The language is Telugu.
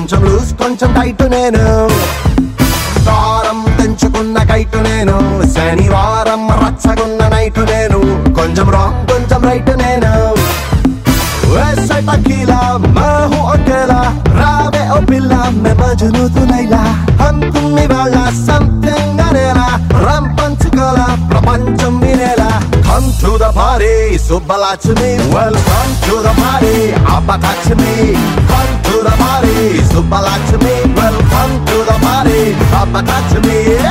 కొంచెం లూజ్ కొంచెం టైట్ నేను దారం తెంచుకున్న కైటు నేను శనివారం రచ్చగున్న నైటు నేను కొంచెం రాంగ్ కొంచెం రైట్ నేను वैसे टकीला मैं हूँ अकेला रावे ओ पिल्ला मैं मजनू तू लैला हम तुम ఇవాళ సంథింగ్ అనేలా రం పంచుకోల ప్రపంచం వినేలా come to the party Subbalakshmi welcome to the party Abbalakshmi come to the party Subbalakshmi welcome to the party అబ్బలక్ష్మి